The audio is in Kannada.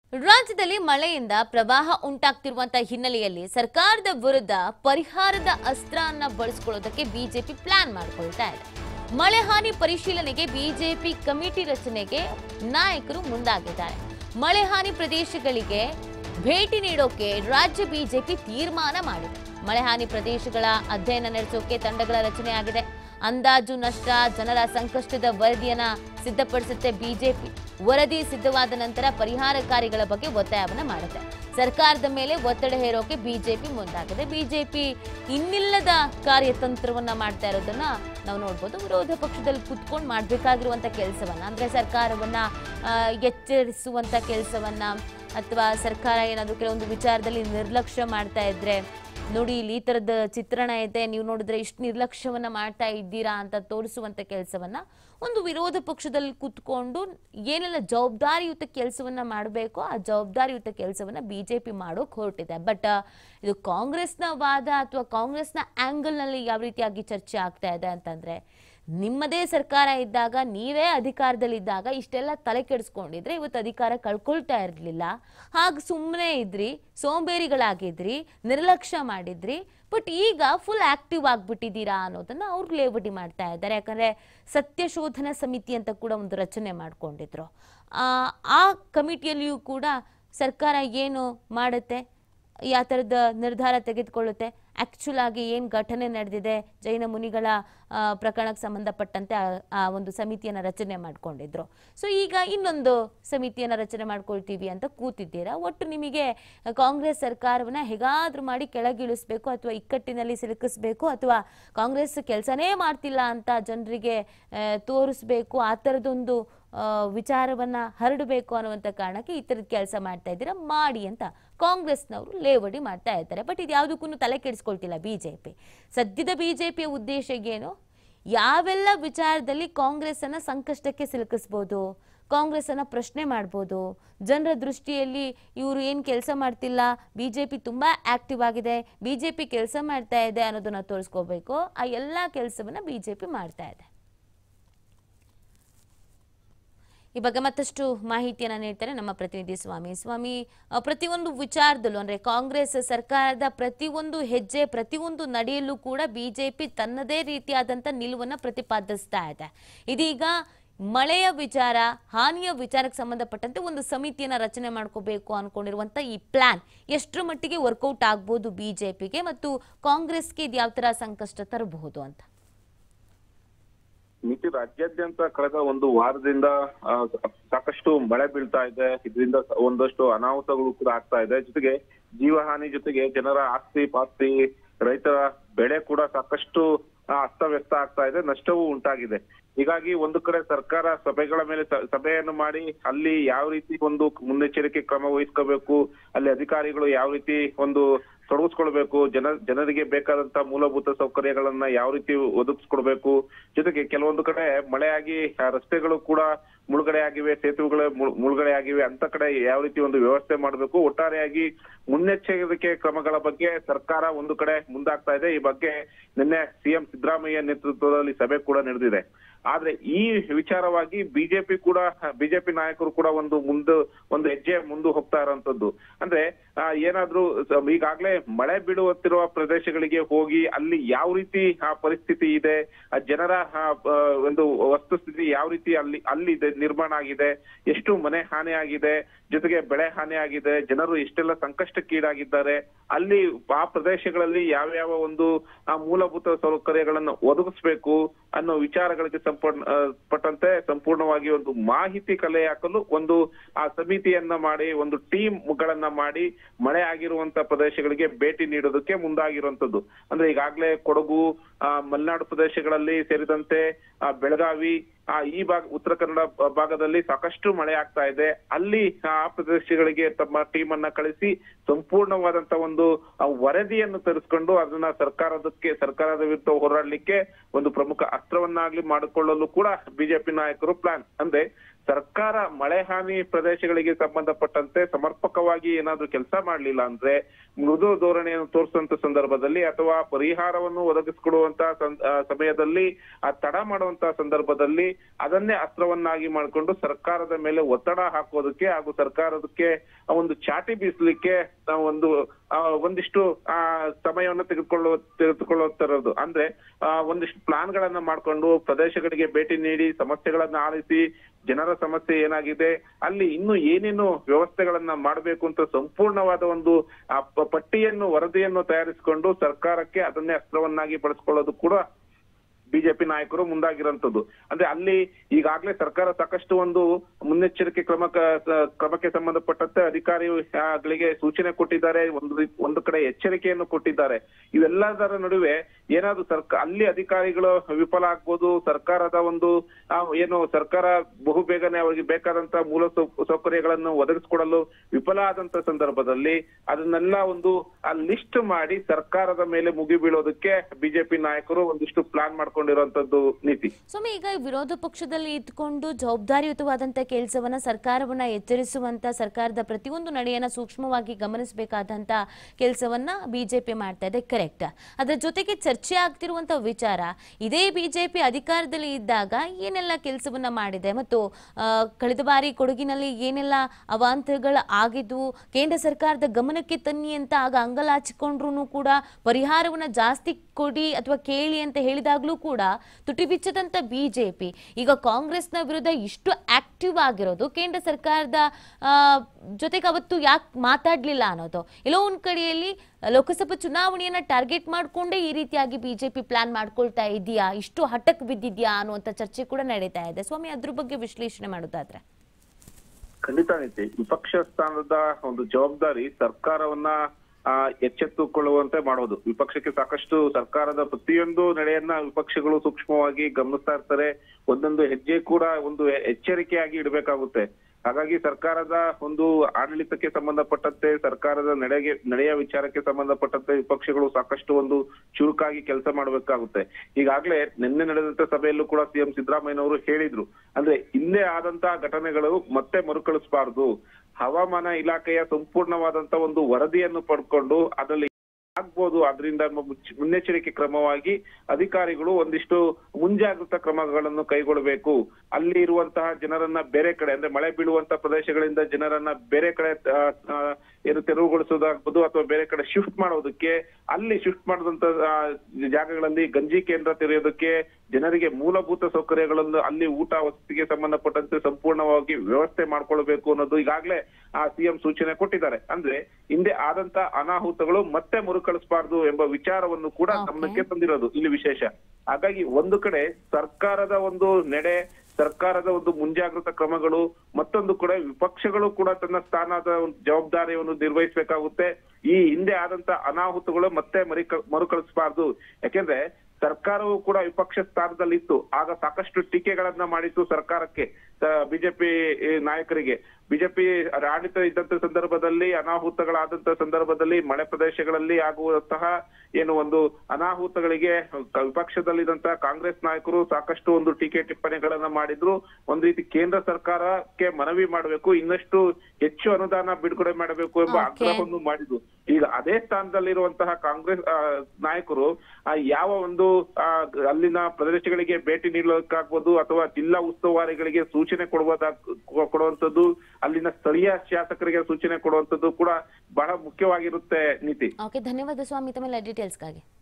ರಾಜ್ಯದಲ್ಲಿ ಮಳೆಯಿಂದ ಪ್ರವಾಹ ಉಂಟಾಗ್ತಿರುವಂತಹ ಹಿನ್ನೆಲೆಯಲ್ಲಿ ಸರ್ಕಾರದ ವಿರುದ್ಧ ಪರಿಹಾರದ ಅಸ್ತ್ರವನ್ನ ಬಳಸ್ಕೊಳ್ಳೋದಕ್ಕೆ ಬಿಜೆಪಿ ಪ್ಲಾನ್ ಮಾಡ್ಕೊಳ್ತಾ ಇದೆ ಮಳೆ ಹಾನಿ ಪರಿಶೀಲನೆಗೆ ಬಿಜೆಪಿ ಕಮಿಟಿ ರಚನೆಗೆ ನಾಯಕರು ಮುಂದಾಗಿದ್ದಾರೆ ಮಳೆ ಹಾನಿ ಪ್ರದೇಶಗಳಿಗೆ ಭೇಟಿ ನೀಡೋಕೆ ರಾಜ್ಯ ಬಿಜೆಪಿ ತೀರ್ಮಾನ ಮಾಡಿದೆ ಮಳೆ ಹಾನಿ ಪ್ರದೇಶಗಳ ಅಧ್ಯಯನ ನಡೆಸೋಕೆ ತಂಡಗಳ ರಚನೆ ಆಗಿದೆ ಅಂದಾಜು ನಷ್ಟ ಜನರ ಸಂಕಷ್ಟದ ವರದಿಯನ್ನ ಸಿದ್ಧಪಡಿಸುತ್ತೆ ಬಿಜೆಪಿ ವರದಿ ಸಿದ್ಧವಾದ ನಂತರ ಪರಿಹಾರ ಕಾರ್ಯಗಳ ಬಗ್ಗೆ ಒತ್ತಾಯವನ್ನ ಮಾಡುತ್ತೆ ಸರ್ಕಾರದ ಮೇಲೆ ಒತ್ತಡ ಹೇರೋಕೆ ಬಿಜೆಪಿ ಮುಂದಾಗಿದೆ ಬಿಜೆಪಿ ಇನ್ನಿಲ್ಲದ ಕಾರ್ಯತಂತ್ರವನ್ನ ಮಾಡ್ತಾ ಇರೋದನ್ನ ನಾವು ನೋಡ್ಬೋದು ವಿರೋಧ ಪಕ್ಷದಲ್ಲಿ ಕುತ್ಕೊಂಡು ಮಾಡ್ಬೇಕಾಗಿರುವಂತ ಕೆಲಸವನ್ನ ಅಂದ್ರೆ ಸರ್ಕಾರವನ್ನ ಆ, ಎಚ್ಚರಿಸುವಂತ ಕೆಲಸವನ್ನ ಅಥವಾ ಸರ್ಕಾರ ಏನಾದರೂ ಕೆಲವೊಂದು ವಿಚಾರದಲ್ಲಿ ನಿರ್ಲಕ್ಷ್ಯ ಮಾಡ್ತಾ ಇದ್ರೆ ನೋಡಿ ಇಲ್ಲಿ ಈ ಥರದ ಚಿತ್ರಣ ಇದೆ ನೀವು ನೋಡಿದ್ರೆ ಇಷ್ಟು ನಿರ್ಲಕ್ಷ್ಯವನ್ನ ಮಾಡ್ತಾ ಇದ್ದೀರಾ ಅಂತ ತೋರಿಸುವಂತ ಕೆಲಸವನ್ನ ಒಂದು ವಿರೋಧ ಪಕ್ಷದಲ್ಲಿ ಕುತ್ಕೊಂಡು ಏನೆಲ್ಲ ಜವಾಬ್ದಾರಿಯುತ ಕೆಲಸವನ್ನ ಮಾಡಬೇಕೋ ಆ ಜವಾಬ್ದಾರಿಯುತ ಕೆಲಸವನ್ನ ಬಿಜೆಪಿ ಮಾಡೋಕೆ ಹೊರಟಿದೆ ಬಟ್ ಇದು ಕಾಂಗ್ರೆಸ್ನ ವಾದ ಅಥವಾ ಕಾಂಗ್ರೆಸ್ನ ಆಂಗಲ್ನಲ್ಲಿ ಯಾವ ರೀತಿಯಾಗಿ ಚರ್ಚೆ ಆಗ್ತಾ ಇದೆ ಅಂತಂದ್ರೆ ನಿಮ್ಮದೇ ಸರ್ಕಾರ ಇದ್ದಾಗ ನೀವೇ ಅಧಿಕಾರದಲ್ಲಿದ್ದಾಗ ಇಷ್ಟೆಲ್ಲ ತಲೆ ಕೆಡಿಸ್ಕೊಂಡಿದ್ರೆ ಇವತ್ತು ಅಧಿಕಾರ ಕಳ್ಕೊಳ್ತಾ ಇರಲಿಲ್ಲ ಹಾಗೆ ಸುಮ್ಮನೆ ಇದ್ರಿ ಸೋಂಬೇರಿಗಳಾಗಿದ್ರಿ ನಿರ್ಲಕ್ಷ್ಯ ಮಾಡಿದ್ರಿ ಬಟ್ ಈಗ ಫುಲ್ ಆಕ್ಟಿವ್ ಆಗ್ಬಿಟ್ಟಿದ್ದೀರಾ ಅನ್ನೋದನ್ನ ಅವ್ರು ಲೇವಡಿ ಮಾಡ್ತಾ ಇದ್ದಾರೆ ಯಾಕಂದ್ರೆ ಸತ್ಯಶೋಧನಾ ಸಮಿತಿ ಅಂತ ಕೂಡ ಒಂದು ರಚನೆ ಮಾಡ್ಕೊಂಡಿದ್ರು ಆ, ಆ ಕಮಿಟಿಯಲ್ಲಿಯೂ ಕೂಡ ಸರ್ಕಾರ ಏನು ಮಾಡುತ್ತೆ ಯಾವ ಥರದ ನಿರ್ಧಾರ ತೆಗೆದುಕೊಳ್ಳುತ್ತೆ ಆ್ಯಕ್ಚುಲ್ ಆಗಿ ಏನು ಘಟನೆ ನಡೆದಿದೆ ಜೈನ ಮುನಿಗಳ ಆ, ಪ್ರಕರಣಕ್ಕೆ ಸಂಬಂಧಪಟ್ಟಂತೆ ಆ- ಆ ಒಂದು ಸಮಿತಿಯನ್ನು ರಚನೆ ಮಾಡ್ಕೊಂಡಿದ್ರು ಸೊ ಈಗ ಇನ್ನೊಂದು ಸಮಿತಿಯನ್ನು ರಚನೆ ಮಾಡ್ಕೊಳ್ತೀವಿ ಅಂತ ಕೂತಿದ್ದೀರಾ ಒಟ್ಟು ನಿಮಗೆ ಕಾಂಗ್ರೆಸ್ ಸರ್ಕಾರವನ್ನ ಹೇಗಾದ್ರೂ ಮಾಡಿ ಕೆಳಗಿಳಿಸ್ಬೇಕು ಅಥವಾ ಇಕ್ಕಟ್ಟಿನಲ್ಲಿ ಸಿಲುಕಿಸ್ಬೇಕು ಅಥವಾ ಕಾಂಗ್ರೆಸ್ ಕೆಲಸನೇ ಮಾಡ್ತಿಲ್ಲ ಅಂತ ಜನರಿಗೆ ತೋರಿಸ್ಬೇಕು ಆ ಥರದೊಂದು ಆ, ವಿಚಾರವನ್ನ ಹರಡಬೇಕು ಅನ್ನುವಂಥ ಕಾರಣಕ್ಕೆ ಈ ಥರದ ಕೆಲಸ ಮಾಡ್ತಾ ಇದ್ದೀರಾ ಮಾಡಿ ಅಂತ ಕಾಂಗ್ರೆಸ್ನವರು ಲೇವಡಿ ಮಾಡ್ತಾ ಇರ್ತಾರೆ ಬಟ್ ಇದು ಯಾವುದಕ್ಕೂ ತಲೆ ಕೆಡಿಸ್ಕೊಳ್ತಿಲ್ಲ ಬಿಜೆಪಿ ಸದ್ಯದ ಬಿಜೆಪಿಯ ಉದ್ದೇಶ ಏನು ಯಾವೆಲ್ಲ ವಿಚಾರದಲ್ಲಿ ಕಾಂಗ್ರೆಸ್ ಅನ್ನ ಸಂಕಷ್ಟಕ್ಕೆ ಸಿಲುಕಿಸ್ಬೋದು ಕಾಂಗ್ರೆಸ್ ಅನ್ನ ಪ್ರಶ್ನೆ ಮಾಡ್ಬೋದು ಜನರ ದೃಷ್ಟಿಯಲ್ಲಿ ಇವರು ಏನು ಕೆಲಸ ಮಾಡ್ತಿಲ್ಲ ಬಿಜೆಪಿ ತುಂಬಾ ಆಕ್ಟಿವ್ ಆಗಿದೆ ಬಿಜೆಪಿ ಕೆಲಸ ಮಾಡ್ತಾ ಇದೆ ಅನ್ನೋದನ್ನ ತೋರಿಸ್ಕೋಬೇಕು ಆ ಎಲ್ಲ ಕೆಲಸವನ್ನ ಬಿಜೆಪಿ ಮಾಡ್ತಾ ಇದೆ ಈ ಬಗ್ಗೆ ಮತ್ತಷ್ಟು ಮಾಹಿತಿಯನ್ನ ನೀಡ್ತಾರೆ ನಮ್ಮ ಪ್ರತಿನಿಧಿ ಸ್ವಾಮಿ ಸ್ವಾಮಿ ಆ, ಪ್ರತಿಯೊಂದು ವಿಚಾರದಲ್ಲೂ ಅಂದ್ರೆ ಕಾಂಗ್ರೆಸ್ ಸರ್ಕಾರದ ಪ್ರತಿಯೊಂದು ಹೆಜ್ಜೆ ಪ್ರತಿಯೊಂದು ನಡೆಯಲ್ಲೂ ಕೂಡ ಬಿಜೆಪಿ ತನ್ನದೇ ರೀತಿಯಾದಂತ ನಿಲುವನ್ನ ಪ್ರತಿಪಾದಿಸ್ತಾ ಇದೆ ಇದೀಗ ಮಳೆಯ ವಿಚಾರ ಹಾನಿಯ ವಿಚಾರಕ್ಕೆ ಸಂಬಂಧಪಟ್ಟಂತೆ ಒಂದು ಸಮಿತಿಯನ್ನ ರಚನೆ ಮಾಡ್ಕೋಬೇಕು ಅನ್ಕೊಂಡಿರುವಂತ ಈ ಪ್ಲಾನ್ ಎಷ್ಟರ ಮಟ್ಟಿಗೆ ವರ್ಕೌಟ್ ಆಗ್ಬೋದು ಬಿಜೆಪಿಗೆ ಮತ್ತು ಕಾಂಗ್ರೆಸ್ಗೆ ಇದು ಯಾವ ತರ ಸಂಕಷ್ಟ ತರಬಹುದು ಅಂತ ಮಿತಿ ರಾಜ್ಯಾದ್ಯಂತ ಕಳೆದ ಒಂದು ವಾರದಿಂದ ಆ, ಸಾಕಷ್ಟು ಮಳೆ ಬೀಳ್ತಾ ಇದೆ ಇದರಿಂದ ಒಂದಷ್ಟು ಅನಾಹುತಗಳು ಕೂಡ ಆಗ್ತಾ ಇದೆ ಜೊತೆಗೆ ಜೀವಹಾನಿ ಜೊತೆಗೆ ಜನರ ಆಸ್ತಿ ಪಾಸ್ತಿ ರೈತರ ಬೆಳೆ ಕೂಡ ಸಾಕಷ್ಟು ಆ, ಅಸ್ತವ್ಯಸ್ತ ಆಗ್ತಾ ಇದೆ ನಷ್ಟವೂ ಉಂಟಾಗಿದೆ ಹೀಗಾಗಿ ಒಂದು ಕಡೆ ಸರ್ಕಾರ ಸಭೆಗಳ ಮೇಲೆ ಸ- ಸಭೆಯನ್ನು ಮಾಡಿ ಅಲ್ಲಿ ಯಾವ ರೀತಿ ಒಂದು ಮುನ್ನೆಚ್ಚರಿಕೆ ಕ್ರಮ ವಹಿಸ್ಕೋಬೇಕು ಅಲ್ಲಿ ಅಧಿಕಾರಿಗಳು ಯಾವ ರೀತಿ ಒಂದು ತೊಡಗಿಸ್ಕೊಳ್ಬೇಕು ಜನ ಜನರಿಗೆ ಬೇಕಾದಂತ ಮೂಲಭೂತ ಸೌಕರ್ಯಗಳನ್ನ ಯಾವ ರೀತಿ ಒದಗಿಸ್ಕೊಡ್ಬೇಕು ಜೊತೆಗೆ ಕೆಲವೊಂದು ಕಡೆ ಮಳೆಯಾಗಿ ಆ, ರಸ್ತೆಗಳು ಕೂಡ ಮುಳುಗಡೆ ಆಗಿವೆ ಸೇತುವೆಗಳು ಮುಳ್- ಮುಳುಗಡೆ ಆಗಿವೆ ಅಂತ ಕಡೆ ಯಾವ ರೀತಿ ಒಂದು ವ್ಯವಸ್ಥೆ ಮಾಡಬೇಕು ಒಟ್ಟಾರೆಯಾಗಿ ಮುನ್ನೆಚ್ಚರಿಕೆ ಕ್ರಮಗಳ ಬಗ್ಗೆ ಸರ್ಕಾರ ಒಂದು ಕಡೆ ಮುಂದಾಗ್ತಾ ಇದೆ ಈ ಬಗ್ಗೆ ನಿನ್ನೆ ಸಿಎಂ ಸಿದ್ದರಾಮಯ್ಯ ನೇತೃತ್ವದಲ್ಲಿ ಸಭೆ ಕೂಡ ನಡೆದಿದೆ ಆದ್ರೆ ಈ ವಿಚಾರವಾಗಿ ಬಿಜೆಪಿ ಕೂಡ ಬಿಜೆಪಿ ನಾಯಕರು ಕೂಡ ಒಂದು ಮುಂದೆ ಒಂದು ಹೆಜ್ಜೆ ಮುಂದೆ ಹೋಗ್ತಾ ಇರೋಂಥದ್ದು ಅಂದ್ರೆ ಆ, ಏನಾದ್ರೂ ಸ- ಈಗಾಗ್ಲೇ ಮಳೆ ಬೀಳುತ್ತಿರುವ ಪ್ರದೇಶಗಳಿಗೆ ಹೋಗಿ ಅಲ್ಲಿ ಯಾವ ರೀತಿ ಆ ಪರಿಸ್ಥಿತಿ ಇದೆ ಆ ಜನರ ಆ, ಆ, ಒಂದು ವಸ್ತುಸ್ಥಿತಿ ಯಾವ ರೀತಿ ಅಲ್ಲಿ ಅಲ್ಲಿ ಇದೆ ನಿರ್ಮಾಣ ಆಗಿದೆ ಎಷ್ಟು ಮನೆ ಹಾನಿ ಆಗಿದೆ ಜೊತೆಗೆ ಬೆಳೆ ಹಾನಿ ಆಗಿದೆ ಜನರು ಎಷ್ಟೆಲ್ಲ ಸಂಕಷ್ಟಕ್ಕೀಡಾಗಿದ್ದಾರೆ ಅಲ್ಲಿ ಆ ಪ್ರದೇಶಗಳಲ್ಲಿ ಯಾವ ಯಾವ ಒಂದು ಆ ಮೂಲಭೂತ ಸೌಕರ್ಯಗಳನ್ನು ಒದಗಿಸ್ಬೇಕು ಅನ್ನೋ ವಿಚಾರಗಳಿಗೆ ಸಂಪೂರ್ಣ ಆ, ಪಟ್ಟಂತೆ ಸಂಪೂರ್ಣವಾಗಿ ಒಂದು ಮಾಹಿತಿ ಕಲೆ ಹಾಕಲು ಒಂದು ಆ ಸಮಿತಿಯನ್ನ ಮಾಡಿ ಒಂದು ಟೀಮ್ ಗಳನ್ನ ಮಾಡಿ ಮಳೆ ಆಗಿರುವಂತ ಪ್ರದೇಶಗಳಿಗೆ ಭೇಟಿ ನೀಡೋದಕ್ಕೆ ಮುಂದಾಗಿರುವಂತದ್ದು ಅಂದ್ರೆ ಈಗಾಗ್ಲೇ ಕೊಡಗು ಆ ಮಲೆನಾಡು ಪ್ರದೇಶಗಳಲ್ಲಿ ಸೇರಿದಂತೆ ಆ ಬೆಳಗಾವಿ ಆ ಈ ಭಾಗ ಉತ್ತರ ಕನ್ನಡ ಬ- ಭಾಗದಲ್ಲಿ ಸಾಕಷ್ಟು ಮಳೆ ಆಗ್ತಾ ಇದೆ ಅಲ್ಲಿ ಆ ಪ್ರದೇಶಗಳಿಗೆ ತಮ್ಮ ಟೀಮ್ ಅನ್ನ ಕಳಿಸಿ ಸಂಪೂರ್ಣವಾದಂತ ಒಂದು ಆ ವರದಿಯನ್ನು ತರಿಸ್ಕೊಂಡು ಅದನ್ನ ಸರ್ಕಾರದಕ್ಕೆ ಸರ್ಕಾರದ ವಿರುದ್ಧ ಹೋರಾಡ್ಲಿಕ್ಕೆ ಒಂದು ಪ್ರಮುಖ ಅಸ್ತ್ರವನ್ನಾಗ್ಲಿ ಮಾಡಿಕೊಳ್ಳಲು ಕೂಡ ಬಿಜೆಪಿ ನಾಯಕರು ಪ್ಲಾನ್ ಅಂದ್ರೆ ಸರ್ಕಾರ ಮಳೆ ಹಾನಿ ಪ್ರದೇಶಗಳಿಗೆ ಸಂಬಂಧಪಟ್ಟಂತೆ ಸಮರ್ಪಕವಾಗಿ ಏನಾದ್ರೂ ಕೆಲಸ ಮಾಡ್ಲಿಲ್ಲ ಅಂದ್ರೆ ಮೃದು ಧೋರಣೆಯನ್ನು ತೋರಿಸುವಂತ ಸಂದರ್ಭದಲ್ಲಿ ಅಥವಾ ಪರಿಹಾರವನ್ನು ಒದಗಿಸಿಕೊಡುವಂತ ಸಂ- ಆ, ಸಮಯದಲ್ಲಿ ಆ ತಡ ಮಾಡುವಂತ ಸಂದರ್ಭದಲ್ಲಿ ಅದನ್ನೇ ಅಸ್ತ್ರವನ್ನಾಗಿ ಮಾಡಿಕೊಂಡು ಸರ್ಕಾರದ ಮೇಲೆ ಒತ್ತಡ ಹಾಕೋದಕ್ಕೆ ಹಾಗೂ ಸರ್ಕಾರದಕ್ಕೆ ಆ ಒಂದು ಚಾಟಿ ಬೀಸಲಿಕ್ಕೆ ನಾವು ಒಂದು ಆ, ಒಂದಿಷ್ಟು ಆ ಸಮಯವನ್ನು ತೆಗೆದುಕೊಳ್ಳುವ ತೆಗೆದುಕೊಳ್ಳುತ್ತಿರೋದು ಅಂದ್ರೆ ಆ, ಒಂದಿಷ್ಟು ಪ್ಲಾನ್ ಗಳನ್ನ ಮಾಡ್ಕೊಂಡು ಪ್ರದೇಶಗಳಿಗೆ ಭೇಟಿ ನೀಡಿ ಸಮಸ್ಯೆಗಳನ್ನ ಆಲಿಸಿ ಜನರ ಸಮಸ್ಯೆ ಏನಾಗಿದೆ ಅಲ್ಲಿ ಇನ್ನು ಏನೇನು ವ್ಯವಸ್ಥೆಗಳನ್ನ ಮಾಡಬೇಕು ಅಂತ ಸಂಪೂರ್ಣವಾದ ಒಂದು ಆ ಪ- ಪಟ್ಟಿಯನ್ನು ವರದಿಯನ್ನು ತಯಾರಿಸಿಕೊಂಡು ಸರ್ಕಾರಕ್ಕೆ ಅದನ್ನೇ ಅಸ್ತ್ರವನ್ನಾಗಿ ಬಳಸ್ಕೊಳ್ಳೋದು ಕೂಡ ಬಿಜೆಪಿ ನಾಯಕರು ಮುಂದಾಗಿರೋಂಥದ್ದು ಅಂದ್ರೆ ಅಲ್ಲಿ ಈಗಾಗಲೇ ಸರ್ಕಾರ ಸಾಕಷ್ಟು ಒಂದು ಮುನ್ನೆಚ್ಚರಿಕೆ ಕ್ರಮ ಕ್ರಮಕ್ಕೆ ಸಂಬಂಧಪಟ್ಟಂತೆ ಅಧಿಕಾರಿಗಳಿಗೆ ಸೂಚನೆ ಕೊಟ್ಟಿದ್ದಾರೆ ಒಂದು ರೀ- ಒಂದು ಕಡೆ ಎಚ್ಚರಿಕೆಯನ್ನು ಕೊಟ್ಟಿದ್ದಾರೆ ಇವೆಲ್ಲದರ ನಡುವೆ ಏನಾದ್ರು ಸರ್ಕಾರ ಅಲ್ಲಿ ಅಧಿಕಾರಿಗಳು ವಿಫಲ ಆಗ್ಬೋದು ಸರ್ಕಾರದ ಒಂದು ಆ, ಏನು ಸರ್ಕಾರ ಬಹು ಬೇಗನೆ ಅವರಿಗೆ ಬೇಕಾದಂತ ಮೂಲ ಸೌ- ಸೌಕರ್ಯಗಳನ್ನು ಒದಗಿಸಿಕೊಡಲು ವಿಫಲ ಆದಂತ ಸಂದರ್ಭದಲ್ಲಿ ಅದನ್ನೆಲ್ಲ ಒಂದು ಆ ಲಿಸ್ಟ್ ಮಾಡಿ ಸರ್ಕಾರದ ಮೇಲೆ ಮುಗಿ ಬೀಳೋದಕ್ಕೆ ಬಿಜೆಪಿ ನಾಯಕರು ಒಂದಿಷ್ಟು ಪ್ಲಾನ್ ಮಾಡ್ಕೊಂಡಿರುವಂತದ್ದು ನೀತಿ ಸ್ವಾಮಿ ಈಗ ವಿರೋಧ ಪಕ್ಷದಲ್ಲಿ ಇದ್ಕೊಂಡು ಜವಾಬ್ದಾರಿಯುತವಾದಂತ ಕೆಲಸವನ್ನ ಸರ್ಕಾರವನ್ನ ಎಚ್ಚರಿಸುವಂತ ಸರ್ಕಾರದ ಪ್ರತಿಯೊಂದು ನಡೆಯನ್ನ ಸೂಕ್ಷ್ಮವಾಗಿ ಗಮನಿಸಬೇಕಾದಂತ ಕೆಲಸವನ್ನ ಬಿಜೆಪಿ ಮಾಡ್ತಾ ಇದೆ ಕರೆಕ್ಟ್ ಅದರ ಜೊತೆಗೆ ಚರ್ಚೆ ಆಗ್ತಿರುವಂತ ವಿಚಾರ ಇದೇ ಬಿಜೆಪಿ ಅಧಿಕಾರದಲ್ಲಿ ಇದ್ದಾಗ ಏನೆಲ್ಲ ಕೆಲಸವನ್ನ ಮಾಡಿದೆ ಮತ್ತು ಆ, ಕಳೆದ ಬಾರಿ ಕೊಡಗಿನಲ್ಲಿ ಏನೆಲ್ಲ ಅವಾಂತರಗಳು ಆಗಿದ್ವು ಕೇಂದ್ರ ಸರ್ಕಾರದ ಗಮನಕ್ಕೆ ತನ್ನಿ ಅಂತ ಆಗ ಅಂಗಲಾಚಿಕೊಂಡ್ರು ಕೂಡ ಪರಿಹಾರವನ್ನ ಜಾಸ್ತಿ ಕೊಡಿ ಅಥವಾ ಕೇಳಿ ಅಂತ ಹೇಳಿದಾಗ್ಲೂ ಕೂಡ ತುಟಿ ಬಿಚ್ಚದಂತ ಬಿಜೆಪಿ ಈಗ ಕಾಂಗ್ರೆಸ್ನ ವಿರುದ್ಧ ಇಷ್ಟು ಆಕ್ಟಿವ್ ಆಗಿರೋದು ಕೇಂದ್ರ ಸರ್ಕಾರದ ಆ, ಜೊತೆಗೆ ಅವತ್ತು ಯಾಕೆ ಮಾತಾಡ್ಲಿಲ್ಲ ಅನ್ನೋದು ಎಲ್ಲೋ ಒಂದ್ ಕಡೆಯಲ್ಲಿ ಲೋಕಸಭಾ ಚುನಾವಣೆಯನ್ನ ಟಾರ್ಗೆಟ್ ಮಾಡ್ಕೊಂಡೇ ಈ ರೀತಿಯಾಗಿ ಬಿಜೆಪಿ ಪ್ಲಾನ್ ಮಾಡ್ಕೊಳ್ತಾ ಇದೆಯಾ ಇಷ್ಟು ಹಠಕ್ ಬಿದ್ದಿದ್ಯಾ ಅನ್ನುವಂತ ಚರ್ಚೆ ಕೂಡ ನಡೀತಾ ಇದೆ ಸ್ವಾಮಿ ಅದ್ರ ಬಗ್ಗೆ ವಿಶ್ಲೇಷಣೆ ಮಾಡೋದಾದ್ರೆ ಖಂಡಿತ ನೀತಿ ವಿಪಕ್ಷ ಸ್ಥಾನದ ಒಂದು ಜವಾಬ್ದಾರಿ ಸರ್ಕಾರವನ್ನ ಆ, ಎಚ್ಚೆತ್ತುಕೊಳ್ಳುವಂತೆ ಮಾಡೋದು ವಿಪಕ್ಷಕ್ಕೆ ಸಾಕಷ್ಟು ಸರ್ಕಾರದ ಪ್ರತಿಯೊಂದು ನಡೆಯನ್ನ ವಿಪಕ್ಷಗಳು ಸೂಕ್ಷ್ಮವಾಗಿ ಗಮನಿಸ್ತಾ ಇರ್ತಾರೆ ಒಂದೊಂದು ಹೆಜ್ಜೆ ಕೂಡ ಒಂದು ಎಚ್ಚರಿಕೆಯಾಗಿ ಇಡಬೇಕಾಗುತ್ತೆ ಹಾಗಾಗಿ ಸರ್ಕಾರದ ಒಂದು ಆಡಳಿತಕ್ಕೆ ಸಂಬಂಧಪಟ್ಟಂತೆ ಸರ್ಕಾರದ ನಡೆಗೆ ನಡೆಯ ವಿಚಾರಕ್ಕೆ ಸಂಬಂಧಪಟ್ಟಂತೆ ವಿಪಕ್ಷಗಳು ಸಾಕಷ್ಟು ಒಂದು ಚುರುಕಾಗಿ ಕೆಲಸ ಮಾಡಬೇಕಾಗುತ್ತೆ ಈಗಾಗಲೇ ನಿನ್ನೆ ನಡೆದಂತ ಸಭೆಯಲ್ಲೂ ಕೂಡ ಸಿಎಂ ಸಿದ್ದರಾಮಯ್ಯನವರು ಹೇಳಿದ್ರು ಅಂದ್ರೆ ಹಿಂದೆ ಆದಂತಹ ಘಟನೆಗಳು ಮತ್ತೆ ಮರುಕಳಿಸಬಾರದು ಹವಾಮಾನ ಇಲಾಖೆಯ ಸಂಪೂರ್ಣವಾದಂತ ಒಂದು ವರದಿಯನ್ನು ಪಡ್ಕೊಂಡು ಅದರಲ್ಲಿ ಆಗ್ಬೋದು ಅದರಿಂದ ಮುನ್ನೆಚ್ಚರಿಕೆ ಕ್ರಮವಾಗಿ ಅಧಿಕಾರಿಗಳು ಒಂದಿಷ್ಟು ಮುಂಜಾಗ್ರತಾ ಕ್ರಮಗಳನ್ನು ಕೈಗೊಳ್ಳಬೇಕು ಅಲ್ಲಿ ಇರುವಂತಹ ಜನರನ್ನ ಬೇರೆ ಕಡೆ ಅಂದ್ರೆ ಮಳೆ ಬೀಳುವಂತ ಪ್ರದೇಶಗಳಿಂದ ಜನರನ್ನ ಬೇರೆ ಕಡೆ ಆ, ಆ, ಏನು ತೆರವುಗೊಳಿಸೋದಾಗ್ಬೋದು ಅಥವಾ ಬೇರೆ ಕಡೆ ಶಿಫ್ಟ್ ಮಾಡೋದಕ್ಕೆ ಅಲ್ಲಿ ಶಿಫ್ಟ್ ಮಾಡಿದಂತ ಆ, ಜಾಗಗಳಲ್ಲಿ ಗಂಜಿ ಕೇಂದ್ರ ತೆರೆಯೋದಕ್ಕೆ ಜನರಿಗೆ ಮೂಲಭೂತ ಸೌಕರ್ಯಗಳನ್ನು ಅಲ್ಲಿ ಊಟ ವಸತಿಗೆ ಸಂಬಂಧಪಟ್ಟಂತೆ ಸಂಪೂರ್ಣವಾಗಿ ವ್ಯವಸ್ಥೆ ಮಾಡ್ಕೊಳ್ಬೇಕು ಅನ್ನೋದು ಈಗಾಗಲೇ ಆ ಸಿಎಂ ಸೂಚನೆ ಕೊಟ್ಟಿದ್ದಾರೆ ಅಂದ್ರೆ ಹಿಂದೆ ಆದಂತ ಅನಾಹುತಗಳು ಮತ್ತೆ ಮರುಕಳಿಸಬಾರ್ದು ಎಂಬ ವಿಚಾರವನ್ನು ಕೂಡ Okay. ಗಮನಕ್ಕೆ ತಂದಿರೋದು ಇಲ್ಲಿ ವಿಶೇಷ ಹಾಗಾಗಿ ಒಂದು ಕಡೆ ಸರ್ಕಾರದ ಒಂದು ನಡೆ ಸರ್ಕಾರದ ಒಂದು ಮುಂಜಾಗ್ರತಾ ಕ್ರಮಗಳು ಮತ್ತೊಂದು ಕಡೆ ವಿಪಕ್ಷಗಳು ಕೂಡ ತನ್ನ ಸ್ಥಾನದ ಒಂದು ಜವಾಬ್ದಾರಿಯನ್ನು ನಿರ್ವಹಿಸಬೇಕಾಗುತ್ತೆ ಈ ಹಿಂದೆ ಆದಂತ ಅನಾಹುತಗಳು ಮತ್ತೆ ಮರಿಕ ಮರುಕಳಿಸಬಾರ್ದು ಯಾಕೆಂದ್ರೆ ಸರ್ಕಾರವು ಕೂಡ ವಿಪಕ್ಷ ಸ್ಥಾನದಲ್ಲಿತ್ತು ಆಗ ಸಾಕಷ್ಟು ಟೀಕೆಗಳನ್ನ ಮಾಡಿತ್ತು ಸರ್ಕಾರಕ್ಕೆ ಬಿಜೆಪಿ ನಾಯಕರಿಗೆ ಬಿಜೆಪಿ ಆಡಳಿತ ಇದ್ದಂತ ಸಂದರ್ಭದಲ್ಲಿ ಅನಾಹುತಗಳಾದಂತ ಸಂದರ್ಭದಲ್ಲಿ ಮಳೆ ಪ್ರದೇಶಗಳಲ್ಲಿ ಆಗುವಂತಹ ಏನು ಒಂದು ಅನಾಹುತಗಳಿಗೆ ಕ- ವಿಪಕ್ಷದಲ್ಲಿದ್ದಂತಹ ಕಾಂಗ್ರೆಸ್ ನಾಯಕರು ಸಾಕಷ್ಟು ಒಂದು ಟೀಕೆ ಟಿಪ್ಪಣಿಗಳನ್ನ ಮಾಡಿದ್ರು ಒಂದ್ ರೀತಿ ಕೇಂದ್ರ ಸರ್ಕಾರಕ್ಕೆ ಮನವಿ ಮಾಡಬೇಕು ಇನ್ನಷ್ಟು ಹೆಚ್ಚು ಅನುದಾನ ಬಿಡುಗಡೆ ಮಾಡಬೇಕು ಎಂಬ Okay. ಆಗ್ರಹವನ್ನು ಮಾಡಿದ್ರು ಈಗ ಅದೇ ಸ್ಥಾನದಲ್ಲಿರುವಂತಹ ಕಾಂಗ್ರೆಸ್ ಆ, ನಾಯಕರು ಆ, ಯಾವ ಒಂದು ಆ, ಅಲ್ಲಿನ ಪ್ರದೇಶಗಳಿಗೆ ಭೇಟಿ ನೀಡೋದಕ್ಕಾಗ್ಬೋದು ಅಥವಾ ಜಿಲ್ಲಾ ಉಸ್ತುವಾರಿಗಳಿಗೆ ಸೂಚನೆ ಕೊಡುವುದ ಕೊಡುವಂತದ್ದು ಅಲ್ಲಿನ ಸ್ಥಳೀಯ ಶಾಸಕರಿಗೆ ಸೂಚನೆ ಕೊಡುವಂತದ್ದು ಕೂಡ ಬಹಳ ಮುಖ್ಯವಾಗಿರುತ್ತೆ ನೀತಿ ಓಕೆ ಧನ್ಯವಾದ ಸ್ವಾಮಿ ತಮ್ಮೆಲ್ಲ ಡೀಟೇಲ್ಸ್ಗಾಗಿ